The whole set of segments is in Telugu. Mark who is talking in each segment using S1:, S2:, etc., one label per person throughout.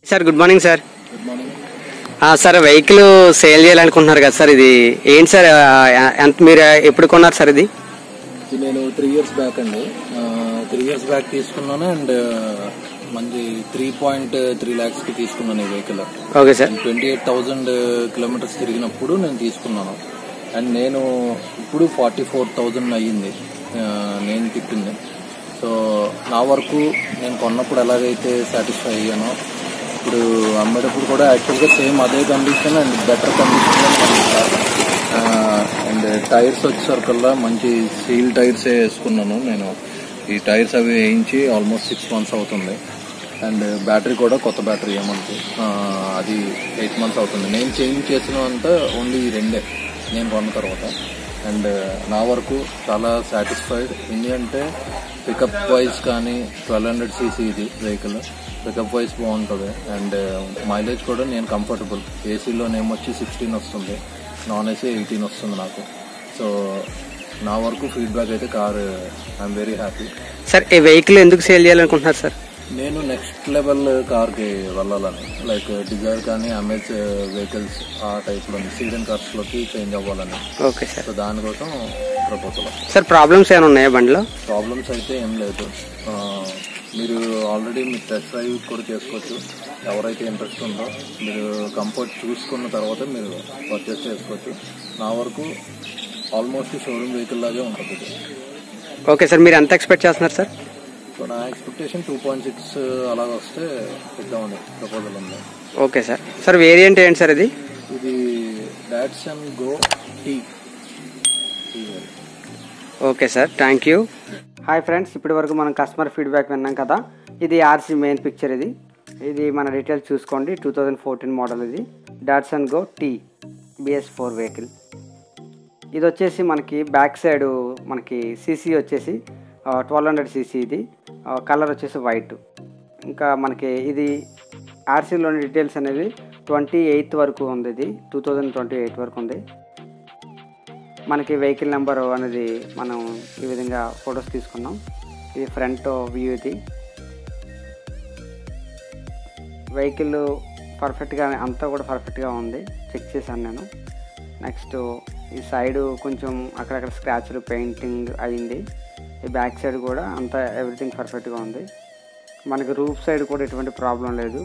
S1: sir good morning sir
S2: good morning
S1: ఆ, సార్ వెహికల్ సేల్ చేయాలనుకుంటున్నారు కదా సార్ ఇది ఏంటి సార్ ఆ, ఎంత మీరు ఎప్పుడు కొన్నారు సార్ ఇది
S2: ఇది నేను త్రీ ఇయర్స్ బ్యాక్ అండి త్రీ ఇయర్స్ బ్యాక్ తీసుకున్నాను అండ్ మంచి త్రీ పాయింట్ త్రీ ల్యాక్స్ కి తీసుకున్నాను ఈ vehicle
S1: okay sir
S2: twenty eight thousand kilometres తిరిగినప్పుడు నేను తీసుకున్నాను అండ్ నేను ఇప్పుడు ఫార్టీ ఫోర్ థౌజండ్ అయ్యింది ఆ, నేను తిప్పింది సో నా వరకు నేను కొన్నప్పుడు ఎలాగైతే సాటిస్ఫై అయ్యానో ఇప్పుడు అమ్మేటప్పుడు కూడా యాక్చువల్గా సేమ్ అదే condition and better condition and tyres వచ్చేసరికల్లా మంచి సీల్ టైర్స్ వేసుకున్నాను నేను ఈ టైర్స్ అవి వేయించి ఆల్మోస్ట్ సిక్స్ మంత్స్ అవుతుంది అండ్ బ్యాటరీ కూడా కొత్త బ్యాటరీ ఏమంటే అది ఎయిట్ మంత్స్ అవుతుంది నేను చేంజ్ చేసినంతా ఓన్లీ ఈ రెండే నేను కొన్న తర్వాత అండ్ నా వరకు చాలా సాటిస్ఫైడ్ ఎందుకంటే పికప్ వైజ్ కానీ ట్వెల్వ్ హండ్రెడ్ సీసీ ఇది వెహికల్ పికప్ వైజ్ బాగుంటుంది అండ్ మైలేజ్ కూడా నేను కంఫర్టబుల్ ఏసీలోనేమో వచ్చి సిక్స్టీన్ వస్తుంది నాన్ ఏసీ ఎయిటీన్ వస్తుంది నాకు సో నా వరకు ఫీడ్బ్యాక్ అయితే car I'm very happy
S1: sir ఈ వెహికల్ ఎందుకు సేల్ చేయాలనుకుంటున్నారు సార్
S2: నేను నెక్స్ట్ లెవెల్ కార్కి వెళ్ళాలని లైక్ డిజైర్ కానీ అమేజ్ వెహికల్స్ ఆ టైప్లో సీజన్ కార్స్లోకి చేంజ్ అవ్వాలని
S1: ఓకే సార్
S2: సో దానికోసం ప్రపోజల్
S1: సార్ ప్రాబ్లమ్స్ ఏమైనా ఉన్నాయా బండిలో
S2: ప్రాబ్లమ్స్ అయితే ఏం లేదు ఆ, మీరు ఆల్రెడీ మీరు టెస్ట్ డ్రైవ్ కూడా చేసుకోవచ్చు ఎవరైతే ఇంట్రెస్ట్ ఉందో మీరు కంఫర్ట్ చూసుకున్న తర్వాత మీరు పర్చేస్ చేసుకోవచ్చు నా వరకు ఆల్మోస్ట్ షోరూమ్ వెహికల్ లాగే ఉంటుంది ఇది
S1: ఓకే సార్ మీరు ఎంత ఎక్స్పెక్ట్ చేస్తున్నారు సార్
S2: సో నా ఎక్స్పెక్టేషన్ టూ పాయింట్ సిక్స్ అలాగ వస్తే ఇద్దామని ప్రపోజల్ ఉంది
S1: ఓకే సార్ సార్ వేరియంట్ ఏంటి సార్ ఇది
S2: ఇది Datsun GO T
S1: okay sir thank you hi friends ఇప్పటి వరకు మనం కస్టమర్ ఫీడ్బ్యాక్ విన్నాం కదా ఇది ఆర్సీ మెయిన్ పిక్చర్ ఇది ఇది మన డీటెయిల్స్ చూసుకోండి టూ థౌజండ్ ఫోర్టీన్ మోడల్ ఇది Datsun GO T BS four vehicle ఇది వచ్చేసి మనకి బ్యాక్ సైడ్ మనకి సీసీ వచ్చేసి ట్వెల్వ్ హండ్రెడ్ సీసీ ఇది కలర్ వచ్చేసి వైట్ ఇంకా మనకి ఇది ఆర్సీలోని డీటెయిల్స్ అనేవి ట్వంటీ ఎయిత్ వరకు ఉంది ఇది టూ థౌజండ్ ట్వంటీ ఎయిట్ వరకు ఉంది మనకి వెహికల్ నెంబర్ అనేది మనం ఈ విధంగా ఫొటోస్ తీసుకున్నాం ఇది ఫ్రంట్ వ్యూ ఇది వెహికల్ పర్ఫెక్ట్గా అంతా కూడా పర్ఫెక్ట్గా ఉంది చెక్ చేశాను నేను నెక్స్ట్ ఈ సైడ్ కొంచెం అక్కడక్కడ స్క్రాచ్లు పెయింటింగ్ అయింది ఈ బ్యాక్ సైడ్ కూడా అంతా ఎవ్రీథింగ్ పర్ఫెక్ట్గా ఉంది మనకి రూఫ్ సైడ్ కూడా ఎటువంటి ప్రాబ్లం లేదు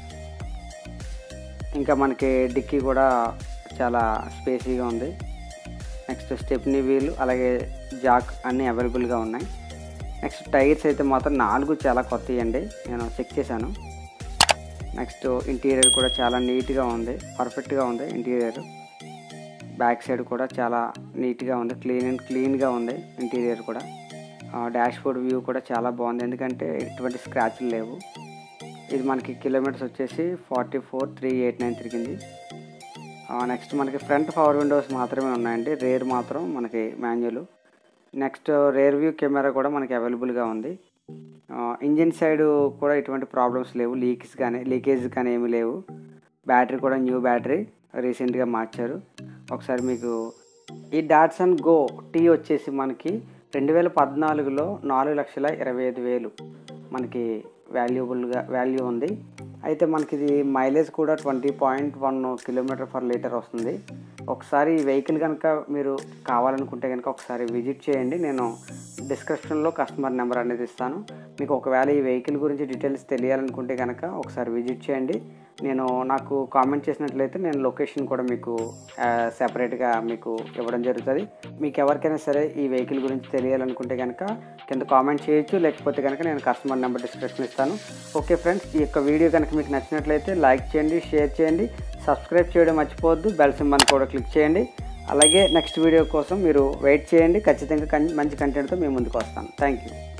S1: ఇంకా మనకి డిక్కీ కూడా చాలా స్పేసీగా ఉంది నెక్స్ట్ స్టెప్నీ వీల్ అలాగే జాక్ అన్నీ అవైలబుల్గా ఉన్నాయి నెక్స్ట్ టైర్స్ అయితే మాత్రం నాలుగు చాలా కొత్తవి అండి నేను చెక్ చేశాను నెక్స్ట్ ఇంటీరియర్ కూడా చాలా నీట్గా ఉంది పర్ఫెక్ట్గా ఉంది ఇంటీరియర్ బ్యాక్ సైడ్ కూడా చాలా నీట్గా ఉంది క్లీన్ అండ్ క్లీన్గా ఉంది ఇంటీరియర్ కూడా డాష్ బోర్డ్ వ్యూ కూడా చాలా బాగుంది ఎందుకంటే ఎటువంటి స్క్రాచ్లు లేవు ఇది మనకి కిలోమీటర్స్ వచ్చేసి forty four three eight nine తిరిగింది నెక్స్ట్ మనకి ఫ్రంట్ పవర్ విండోస్ మాత్రమే ఉన్నాయండి రేర్ మాత్రం మనకి manual next rear view camera కూడా మనకి అవైలబుల్గా ఉంది ఇంజిన్ సైడ్ కూడా ఎటువంటి ప్రాబ్లమ్స్ లేవు లీక్స్ కానీ లీకేజ్ కానీ ఏమీ లేవు బ్యాటరీ కూడా న్యూ బ్యాటరీ రీసెంట్గా మార్చారు ఒకసారి మీకు ఈ డాట్సన్ గో టీ వచ్చేసి మనకి రెండు వేల పద్నాలుగులో నాలుగు లక్షల ఇరవై ఐదు వేలు మనకి వాల్యుబుల్గా వాల్యూ ఉంది అయితే మనకి ఇది మైలేజ్ కూడా twenty point one kilometre per litre వస్తుంది ఒకసారి ఈ వెహికల్ కనుక మీరు కావాలనుకుంటే కనుక ఒకసారి విజిట్ చేయండి నేను డిస్క్రిప్షన్లో కస్టమర్ నెంబర్ అనేది ఇస్తాను మీకు ఒకవేళ ఈ వెహికల్ గురించి డీటెయిల్స్ తెలియాలనుకుంటే కనుక ఒకసారి విజిట్ చేయండి నేను నాకు కామెంట్ చేసినట్లయితే నేను లొకేషన్ కూడా మీకు సెపరేట్గా మీకు ఇవ్వడం జరుగుతుంది మీకు ఎవరికైనా సరే ఈ వెహికల్ గురించి తెలియాలనుకుంటే కనుక కింద కామెంట్ చేయొచ్చు లేకపోతే కనుక నేను కస్టమర్ నెంబర్ డిస్క్రిప్షన్ ఇస్తాను ఓకే ఫ్రెండ్స్ ఈ యొక్క వీడియో కనుక మీకు నచ్చినట్లయితే లైక్ చేయండి షేర్ చేయండి సబ్స్క్రైబ్ చేయడం మర్చిపోవద్దు బెల్ సింబల్ కూడా క్లిక్ చేయండి అలాగే నెక్స్ట్ వీడియో కోసం మీరు వెయిట్ చేయండి ఖచ్చితంగా కన్- మంచి కంటెంట్తో మేము ముందుకు వస్తాను థ్యాంక్ యూ